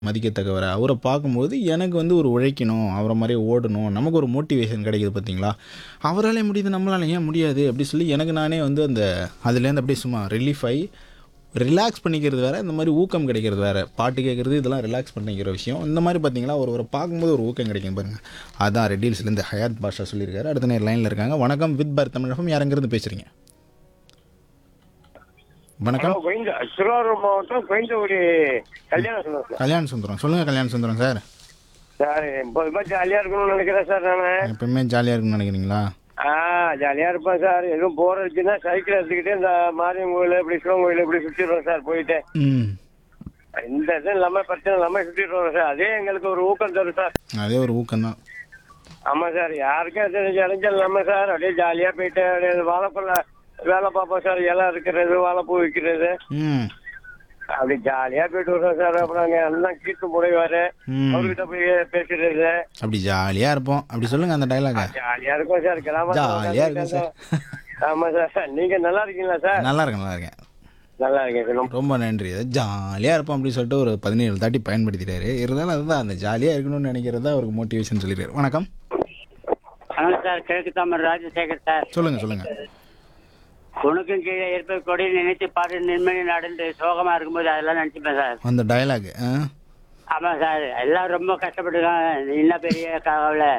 மதிக்கத்தக்கவர் அவரை பார்க்கும்போது எனக்கு வந்து ஒரு உழைக்கணும் அவரை மாதிரி ஓடணும் நமக்கு ஒரு மோட்டிவேஷன் கிடைக்குது பார்த்தீங்களா அவராலே முடியுது நம்மளால ஏன் முடியாது அப்படி சொல்லி எனக்கு நானே வந்து அந்த அதுலேருந்து அப்படியே சும்மா ரிலீஃப் ஆகி ரிலாக்ஸ் பண்ணிக்கிறது வேறு இந்த மாதிரி ஊக்கம் கிடைக்கிறது வேறு பாட்டு கேட்குறது இதெல்லாம் ரிலாக்ஸ் பண்ணிக்கிற விஷயம் இந்த மாதிரி பார்த்தீங்களா ஒரு ஒரு பார்க்கும்போது ஒரு ஊக்கம் கிடைக்கும் பாருங்கள் அதான் ரெட்டில்ஸ்லேருந்து ஹயாத் பாஷா சொல்லியிருக்காரு அடுத்த நேரம் லைனில் இருக்காங்க வணக்கம் வித் பார் தமிழகம் யாருங்கிறது பேசுகிறீங்க வணக்கம் ஹலோ கோயந்த திருவாரூர் மாவட்டம் கோயந்தகுடி கல்யாணம் சொன்னேன் சார் கல்யாண சுந்தரம் சொல்லுங்கள் கல்யாண சுந்தரம் சார் சார் இப்போ இது மாதிரி ஜாலியாக இருக்கணும்னு நினைக்கிறேன் சார் நான் எப்பவுமே ஜாலியாக இருக்குன்னு நினைக்கிறீங்களா ஆ ஜாலியாக இருப்பேன் சார் எதுவும் போகிறதுக்குன்னா சைக்கிள் எடுத்துக்கிட்டு இந்த மாரியம் கோயில் இப்படி சிவன் கோயில் இப்படி சுற்றிடுவோம் சார் போயிட்டு ம் இந்த இது இல்லாமல் பிரச்சனை இல்லாமல் சுற்றிட்டு வரோம் சார் அதே எங்களுக்கு ஒரு ஊக்கம் தரும் சார் அதே ஒரு ஊக்கம்தான் ஆமாம் சார் யாருக்கும் அது இடைஞ்சல் இல்லாமல் சார் அப்படியே ஜாலியாக போயிட்டு அப்படியே வாழைப்பழ வேலை பார்ப்போம் சார் இலை இருக்கிறது வாழைப்பூ விற்கிறது ம் அப்படி ஜாலியாக போயிட்டு வரோம் சார் அப்புறம் அங்கே எல்லாம் கீட்டு முடைவார் ம் அவர்கிட்ட போய் பேசுறது அப்படி ஜாலியாக இருப்போம் அப்படி சொல்லுங்கள் அந்த டைலாக ஜாலியா இருக்கும் சார் கிராம ஜாலியா இருக்கும் சார். ஆமா சார் நீங்க நல்லா இருக்கீங்களா சார் நல்லா இருக்கேன் நல்லா இருக்கேன் நல்லா இருக்கேன் சார் ரொம்ப- ரொம்ப நன்றி ஜாலியாக இருப்போம் அப்படின்னு சொல்லிட்டு ஒரு பதினேழு தாட்டி பயன்படுத்திட்டாரு இருந்தாலும் அதுதான் அந்த ஜாலியாக இருக்கணும்னு நினைக்கிறது தான் அவருக்கு மோட்டிவேஷன் சொல்லிடுறாரு வணக்கம் வணக்கம் சார் கிழக்கு தாமர் ராஜசேகர் சார் சொல்லுங்கள் சொல்லுங்கள் உனக்கும் கீழே இருப்ப கொடி நினைத்து பாட்டு நிம்மதி நடந்து சோகமா இருக்கும்போது அதெல்லாம் நினைச்சுப்பேன் சார் அந்த டைலாக் ஆமா சார் எல்லாம் ரொம்ப கஷ்டப்பட்டுருக்காங்க என்ன பெரிய கவலை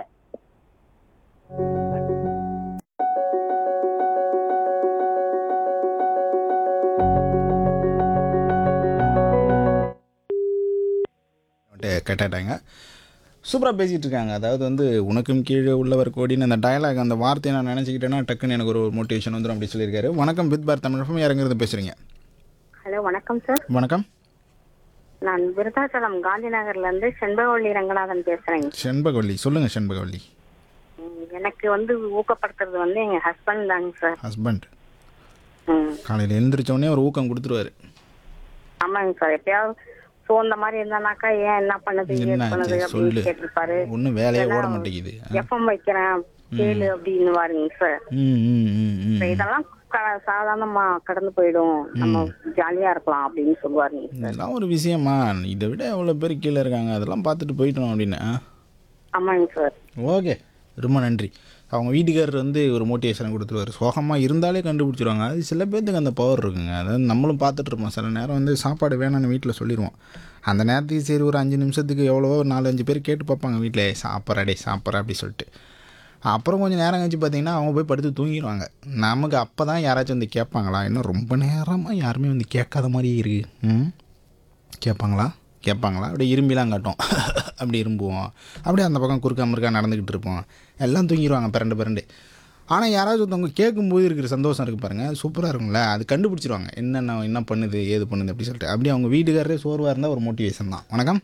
கேட்டாட்டாங்க சூப்பராக பேசிகிட்டு இருக்காங்க அதாவது வந்து உனக்கும் கீழே உள்ளவர் கோடின்னு அந்த டயலாக் அந்த வார்த்தையை நான் நினச்சிக்கிட்டேன்னா டக்குன்னு எனக்கு ஒரு மோட்டிவேஷன் வந்துடும் அப்படி சொல்லியிருக்காரு வணக்கம் வித் பார் தமிழகம் யாருங்கிறது பேசுகிறீங்க ஹலோ வணக்கம் சார் வணக்கம் நான் விருதாச்சலம் காந்தி நகர்ல இருந்து செண்பகவள்ளி ரங்கநாதன் பேசுறேங்க செண்பகவல்லி சொல்லுங்கள் செண்பகவல்லி ம், எனக்கு வந்து ஊக்கப்படுத்துறது வந்து எங்க ஹஸ்பண்ட் தாங்க சார் ஹஸ்பண்ட் ம், காலையில் எழுந்திரிச்ச உடனே ஒரு ஊக்கம் கொடுத்துருவாரு ஆமாங்க சார் எப்பயாவது சோர்ந்த மாதிரி இருந்தானாக்கா ஏன் என்ன பண்ணுது ஏது என்ன பண்ணுது ஆச்சு? சொல்லு அப்படின்னு கேட்டிருப்பாரு ஒன்றும் வேலையே ஓட மாட்டேங்குது எஃப்எம் வைக்கிறேன் கேளு அப்படின்னு வாருங்க சார் ம் ம் ம் ம் இப்ப இதெல்லாம் க- சாதாரணமா கடந்து போயிடும் நம்ம ஜாலியா இருக்கலாம் அப்படின்னு சொல்லுவாருங்க சார் இதெல்லாம் ஒரு விஷயமா இதை விட எவ்வளோ பேர் கீழே இருக்காங்க அதெல்லாம் பார்த்துட்டு போயிட்டோம் அப்படின்னு ஆ? ஆமாங்க சார் ஓகே ரொம்ப நன்றி அவங்க வீட்டுக்காரர் வந்து ஒரு மோட்டிவேஷன் கொடுத்துருவாரு சோகமாக இருந்தாலே கண்டுபிடிச்சிருவாங்க அது சில பேர்த்துக்கு அந்த பவர் இருக்குங்க அதாவது நம்மளும் பார்த்துட்டு இருப்போம் சில நேரம் வந்து சாப்பாடு வேணாம்னு வீட்டில் சொல்லிடுவோம் அந்த நேரத்துக்கு சரி ஒரு அஞ்சு நிமிஷத்துக்கு எவ்வளவோ ஒரு நாலு அஞ்சு பேர் கேட்டு பார்ப்பாங்க வீட்டில் சாப்பிட்றா டே சாப்பிட்றா அப்படி சொல்லிட்டு அப்புறம் கொஞ்சம் நேரம் கழிச்சு பார்த்தீங்கன்னா அவங்க போய் படுத்து தூங்கிடுவாங்க நமக்கு அப்போ தான் யாராச்சும் வந்து கேட்பாங்களா இன்னும் ரொம்ப நேரமாக யாருமே வந்து கேட்காத மாதிரியே இருக்குது ம் கேட்பாங்களா கேட்பாங்களா அப்படியே இரும்பிலாம் காட்டும் அப்படி இரும்புவோம் அப்படியே அந்த பக்கம் குறுக்கா முறுக்கா நடந்துக்கிட்டு இருப்போம் எல்லாம் தூங்கிடுவாங்க பிறண்டு பிறண்டு ஆனால் யாராவது ஒருத்தவங்க கேட்கும்போது இருக்கிற சந்தோஷம் இருக்குது பாருங்கள் சூப்பராக இருக்கும்ல அது கண்டுபிடிச்சிருவாங்க என்னென்ன என்ன பண்ணுது ஏது பண்ணுது அப்படி சொல்லிட்டு அப்படியே அவங்க வீட்டுக்காரரே சோர்வாக இருந்தால் ஒரு மோட்டிவேஷன் தான் வணக்கம்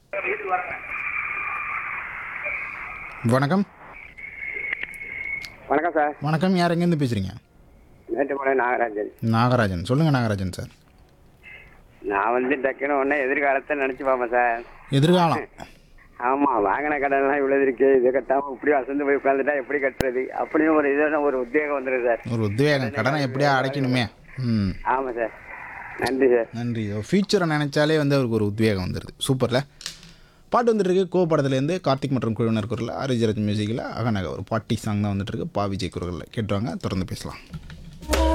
வணக்கம் வணக்கம் சார் வணக்கம் யார் எங்கேருந்து பேசுகிறீங்க மேட்டுமலை நாகராஜன் நாகராஜன் சொல்லுங்கள் நாகராஜன் சார் நான் வந்து டக்குன்னு உடனே எதிர்காலத்தை நினைச்சு பார்ப்பேன் சார் எதிர்காலம் ஆமா வாங்கின கடன்லாம் இவ்வளவு இருக்கு இதை கட்டாம இப்படி அசந்து போய் உட்காந்துட்டா எப்படி கட்டுறது அப்படின்னு ஒரு இதான ஒரு உத்வேகம் வந்துடும் சார் ஒரு உத்வேகம் கடனை எப்படியா அடைக்கணுமே ம் ஆமா சார் நன்றி சார் நன்றி ஃபியூச்சரை நினச்சாலே வந்து அவருக்கு ஒரு உத்வேகம் வந்துடுது சூப்பரில் பாட்டு வந்துட்டுருக்கு கோ படத்துலேருந்து கார்த்திக் மற்றும் குழுவினர் குரலில் அரிஜரத் மியூசிக்கில் அகநக ஒரு பாட்டி சாங் தான் வந்துட்டுருக்கு பா விஜய் குரலில் கேட்டுவாங்க தொடர்ந்து பேசலாம்